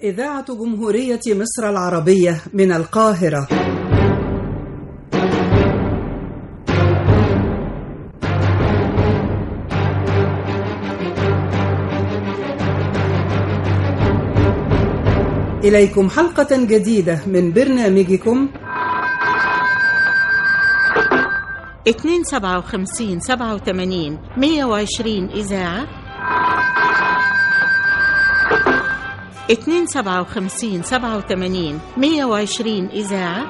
إذاعة جمهورية مصر العربية من القاهرة إليكم حلقة جديدة من برنامجكم 257 87 120 إذاعة 257 87 120 إذاعة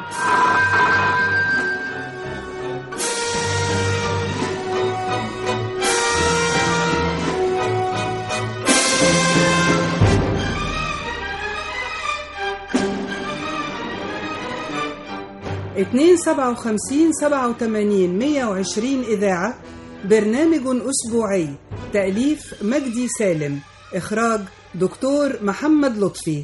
اتنين سبعة وخمسين سبعة وتمانين مية وعشرين إذاعة برنامج أسبوعي تأليف مجدي سالم إخراج دكتور محمد لطفي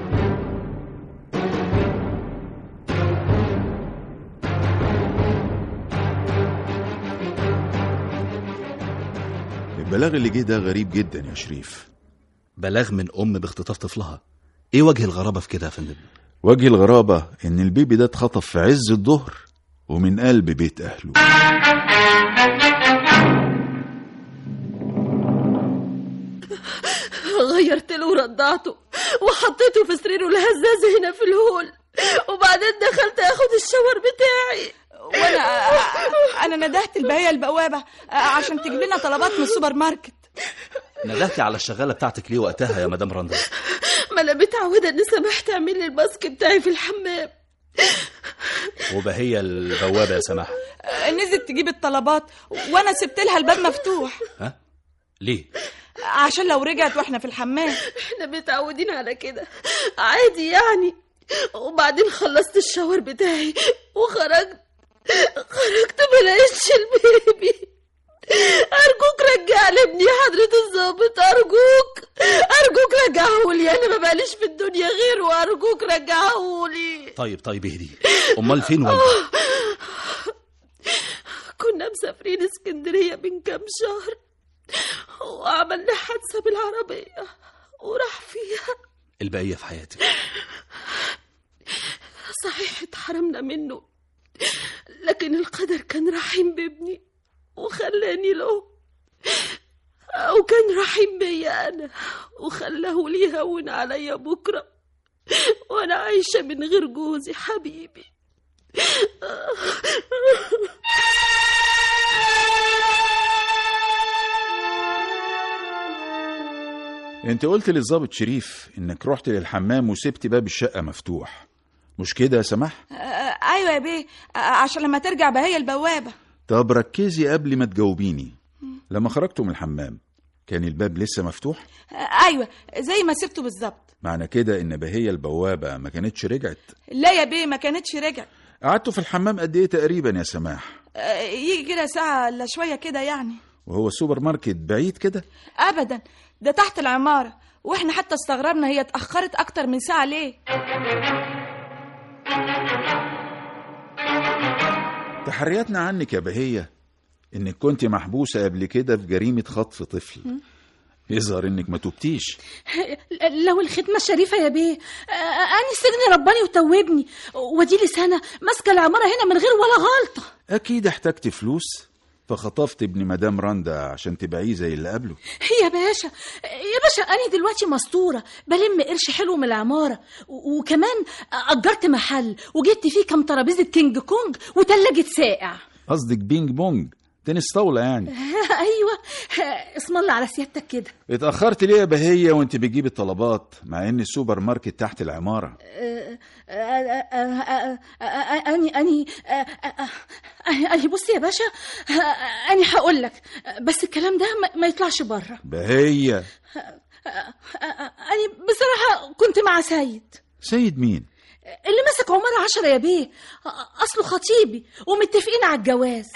البلاغ اللي جه ده غريب جدا يا شريف بلاغ من ام باختطاف طفلها ايه وجه الغرابه في كده يا فندم وجه الغرابة إن البيبي ده اتخطف في عز الظهر ومن قلب بيت أهله غيرت له ورضعته وحطيته في سريره الهزاز هنا في الهول وبعدين دخلت اخد الشاور بتاعي وانا انا ندهت البهيه البوابه عشان تجيب لنا طلبات من السوبر ماركت ندهتي على الشغاله بتاعتك ليه وقتها يا مدام رندا ما انا متعوده ان سماح تعمل لي الماسك بتاعي في الحمام وبهي البوابه يا سماح نزلت تجيب الطلبات وانا سبت لها الباب مفتوح ها ليه عشان لو رجعت واحنا في الحمام احنا متعودين على كده عادي يعني وبعدين خلصت الشاور بتاعي وخرجت خرجت ما لقيتش البيبي أرجوك رجع لي ابني حضرة الظابط أرجوك أرجوك رجعهولي أنا ما بقاليش في الدنيا غيره أرجوك رجعهولي طيب طيب اهدي امال فين والدي كنا مسافرين اسكندرية من كام شهر وعملنا حادثة بالعربية وراح فيها البقيه في حياتك صحيح اتحرمنا منه لكن القدر كان رحيم بابني وخلاني له أو كان رحيم بيا أنا وخلاه لي يهون عليا بكرة وأنا عايشة من غير جوزي حبيبي انت قلت للظابط شريف انك رحت للحمام وسبت باب الشقة مفتوح مش كده يا سماح آه، ايوه يا بيه آه، عشان لما ترجع بهي البوابه طب ركزي قبل ما تجاوبيني لما خرجتوا من الحمام كان الباب لسه مفتوح آه، ايوه زي ما سبته بالظبط معنى كده ان بهية البوابة ما كانتش رجعت لا يا بيه ما كانتش رجعت قعدتوا في الحمام قد ايه تقريبا يا سماح آه، يجي كده ساعه الا شويه كده يعني وهو السوبر ماركت بعيد كده ابدا ده تحت العماره واحنا حتى استغربنا هي اتاخرت اكتر من ساعه ليه تحرياتنا عنك يا بهية انك كنت محبوسة قبل كده في جريمة خطف طفل يظهر انك ما توبتيش لو الخدمة الشريفة يا بيه آه، أنا السجن رباني وتوبني ودي لي سنة ماسكة العمارة هنا من غير ولا غلطة اكيد احتجت فلوس فخطفت ابن مدام رندا عشان تبيعيه زي اللي قبله يا باشا يا باشا أنا دلوقتي مستورة بلم قرش حلو من العمارة و- وكمان أجرت محل وجبت فيه كام ترابيزة كينج كونج وتلاجة ساقع قصدك بينج بونج تنس طاولة يعني أيوة اسم الله على سيادتك كده اتأخرت ليه يا بهية وانت بتجيب الطلبات مع ان السوبر ماركت تحت العمارة أني أني أني بصي يا باشا أني هقول لك بس الكلام ده ما- ما يطلعش بره بهية أني بصراحة كنت مع سيد سيد مين اللي مسك عمارة عشرة يا بيه أصله خطيبي ومتفقين على الجواز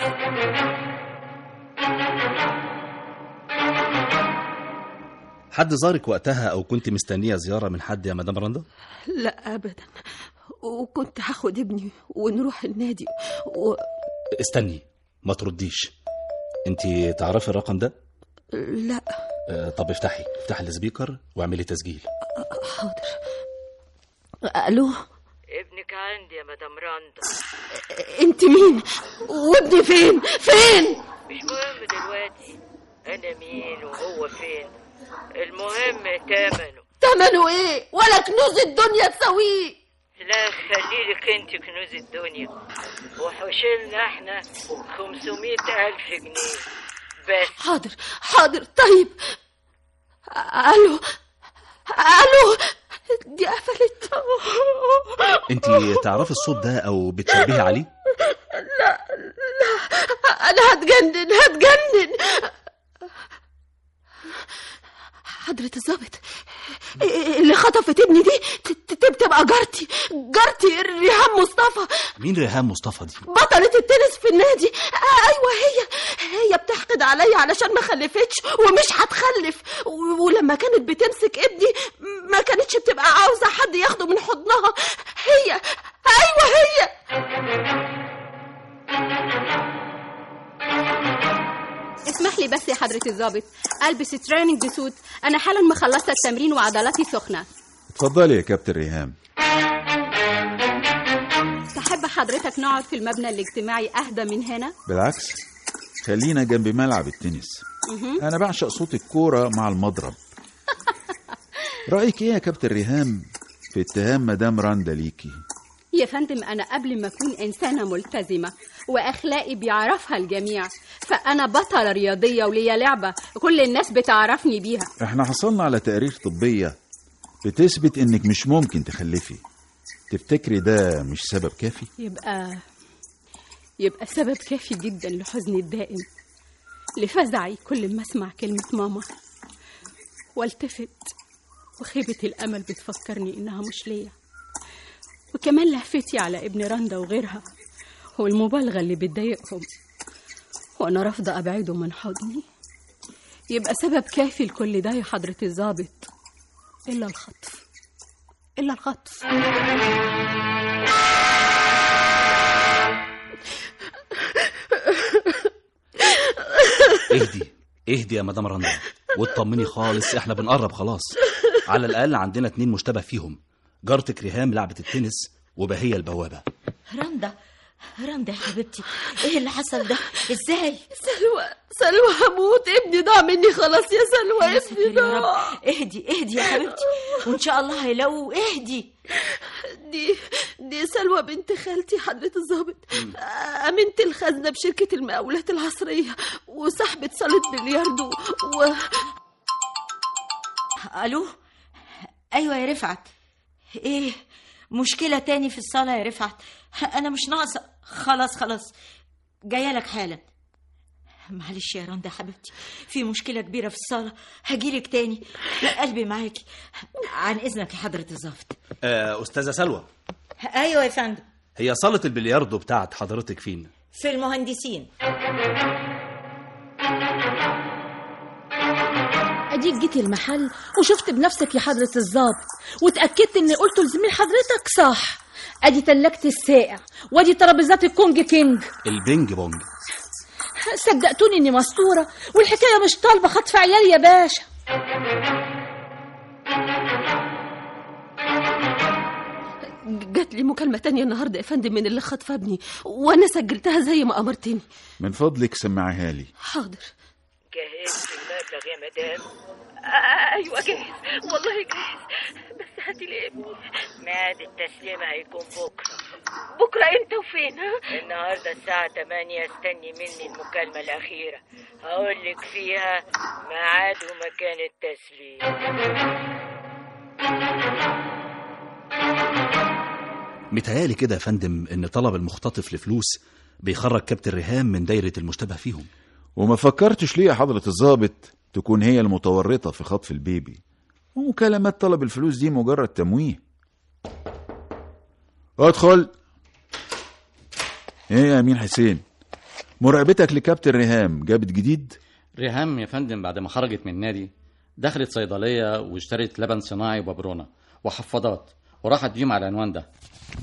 حد زارك وقتها او كنت مستنيه زياره من حد يا مدام رندا لا أبدا وكنت هاخد ابني ونروح النادي و... استني ما ترديش انت تعرفي الرقم ده لا آه، طب افتحي افتحي السبيكر واعملي تسجيل حاضر الو ابنك عندي يا مدام رندا انت مين وابني فين فين مش مهم دلوقتي انا مين وهو فين المهم تمنه تمنه ايه ولا كنوز الدنيا تساويه لا خليلك انت كنوز الدنيا وحوشلنا احنا خمسمية الف جنيه بس حاضر حاضر طيب الو الو دي قفلت انت تعرفي الصوت ده او بتشبهي عليه انا هتجنن هتجنن حضرة الظابط اللي خطفت ابني دي ت- ت- تبقى جارتي جارتي ريهام مصطفى مين ريهام مصطفى دي بطلة التنس في النادي آه، ايوه هي هي بتحقد عليا علشان ما خلفتش ومش هتخلف و- ولما كانت بتمسك ابني ما كانتش بتبقى عاوزة حد ياخده من حضنها هي ايوه هي اسمح لي بس يا حضرة الضابط البس تريننج سوت انا حالا مخلصة التمرين وعضلاتي سخنة اتفضلي يا كابتن ريهام تحب حضرتك نقعد في المبنى الاجتماعي اهدى من هنا بالعكس خلينا جنب ملعب التنس انا بعشق صوت الكوره مع المضرب رايك ايه يا كابتن ريهام في اتهام مدام راندا ليكي يا فندم انا قبل ما اكون انسانة ملتزمة واخلاقي بيعرفها الجميع فانا بطلة رياضية وليا لعبة كل الناس بتعرفني بيها احنا حصلنا على تقارير طبيه بتثبت انك مش ممكن تخلفي تفتكري ده مش سبب كافي يبقى يبقى سبب كافي جدا لحزني الدائم لفزعي كل ما اسمع كلمة ماما والتفت وخيبة الأمل بتفكرني إنها مش ليا وكمان لهفتي على ابن رندا وغيرها والمبالغة اللي بتضايقهم وأنا رافضة أبعده من حضني يبقى سبب كافي لكل ده يا حضرة الضابط إلا الخطف إلا الخطف اهدي اهدي يا مدام رندا واطمني خالص احنا بنقرب خلاص على الاقل عندنا اتنين مشتبه فيهم جارتك ريهام لعبة التنس وبهية البوابة رندا رندا يا حبيبتي ايه اللي حصل ده ازاي سلوى سلوى هموت ابني ضاع مني خلاص يا سلوى ابني يا رب ضاع اهدي اهدي يا حبيبتي وان شاء الله هيلاقوا اهدي دي دي سلوى بنت خالتي حضرة الضابط أمينة الخزنة بشركة المقاولات العصرية وصاحبة صالة بلياردو و... الو ايوه يا رفعت ايه مشكله تاني في الصاله يا رفعت انا مش ناقصه خلاص خلاص جايه لك حالا معلش يا رندا حبيبتي في مشكله كبيره في الصاله هجيلك تاني لا قلبي معاكي عن اذنك يا حضره الضابط آه استاذة سلوى ايوه يا فندم هي صالة البلياردو بتاعت حضرتك فين في المهندسين اديك جيتي المحل وشفت بنفسك يا حضرة الظابط واتأكدت اني قلت لزميل حضرتك صح ادي تلاجة الساقع وادي ترابيزات الكونج كينج البينج بونج صدقتوني اني مستورة والحكاية مش طالبة خطف عيالي يا باشا جات لي مكالمة تانية النهاردة يا فندم من اللي خطف ابني وأنا سجلتها زي ما أمرتني من فضلك سمعيها لي حاضر جهزت المبلغ يا مدام آه ايوه جاهز والله جاهز بس هاتي لي ابني ميعاد التسليم هيكون بكره بكره امتى وفين ها النهارده الساعه 8 استني مني المكالمه الاخيره هقول لك فيها ميعاد ومكان التسليم متهيالي كده يا فندم ان طلب المختطف لفلوس بيخرج كابتن ريهام من دايرة المشتبه فيهم وما فكرتش ليه يا حضرة الضابط تكون هي المتورطة في خطف البيبي ومكالمات طلب الفلوس دي مجرد تمويه ادخل ايه يا امين حسين مراقبتك لكابتن ريهام جابت جديد ريهام يا فندم بعد ما خرجت من النادي دخلت صيدلية واشترت لبن صناعي وببرونة وحفاضات وراحت بيهم على العنوان ده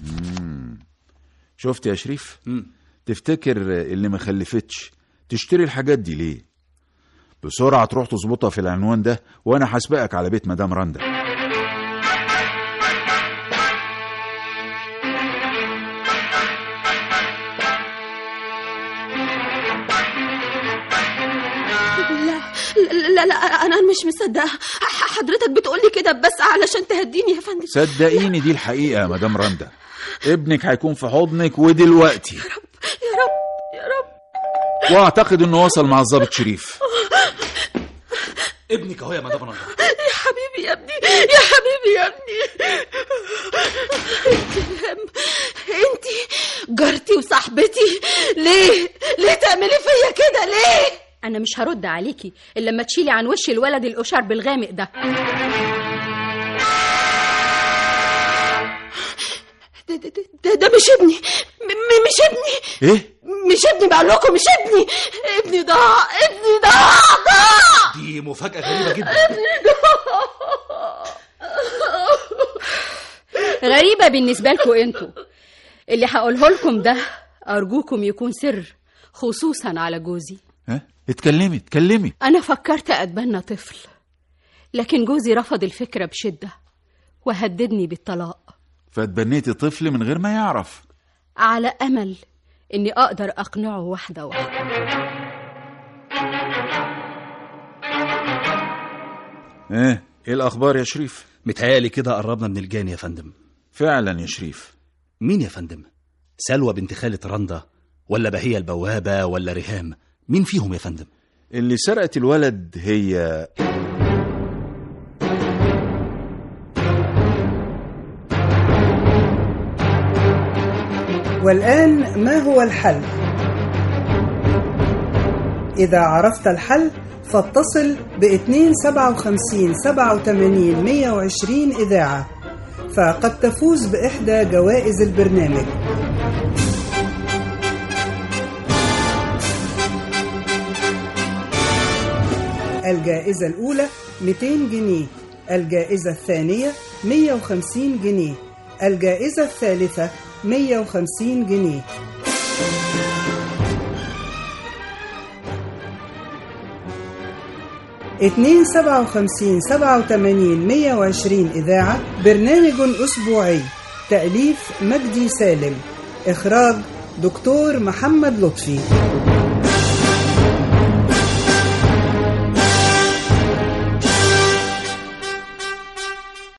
شفت يا شريف تفتكر اللي ما خلفتش تشتري الحاجات دي ليه بسرعة تروح تظبطها في العنوان ده وانا هسبقك على بيت مدام رندا لا لا انا مش مصدقه ح- حضرتك بتقولي كده بس علشان تهديني يا فندم صدقيني دي الحقيقة يا مدام رندا ابنك هيكون في حضنك ودلوقتي يا رب يا رب واعتقد انه وصل مع الضابط شريف ابنك اهو يا مدام رندا يا حبيبي يا ابني يا حبيبي يا ابني انت جارتي وصاحبتي ليه ليه تعملي فيا كده ليه انا مش هرد عليكي الا لما تشيلي عن وش الولد القشر بالغامق ده ده, ده, ده, ده, ده مش ابني م- م- مش ابني ايه مش ابني بقول لكم مش ابني ابني ضاع ابني ضاع ضاع دي مفاجأة غريبة جدا غريبة بالنسبة لكم انتوا اللي هقوله لكم ده أرجوكم يكون سر خصوصا على جوزي ها اتكلمي اتكلمي أنا فكرت أتبنى طفل لكن جوزي رفض الفكرة بشدة وهددني بالطلاق فاتبنيتي طفل من غير ما يعرف على أمل إني أقدر أقنعه واحدة واحدة ايه ايه الاخبار يا شريف متهيألي كده قربنا من الجاني يا فندم فعلا يا شريف مين يا فندم سلوى بنت خالة رندا ولا بهية البوابة ولا ريهام مين فيهم يا فندم اللي سرقت الولد هي والآن ما هو الحل؟ إذا عرفت الحل فاتصل ب 257 87 120 إذاعة فقد تفوز بإحدى جوائز البرنامج الجائزة الأولى 200 جنيه الجائزة الثانية 150 جنيه الجائزة الثالثة 150 جنيه اتنين سبعة وخمسين سبعة وتمانين مية وعشرين إذاعة برنامج أسبوعي تأليف مجدي سالم إخراج دكتور محمد لطفي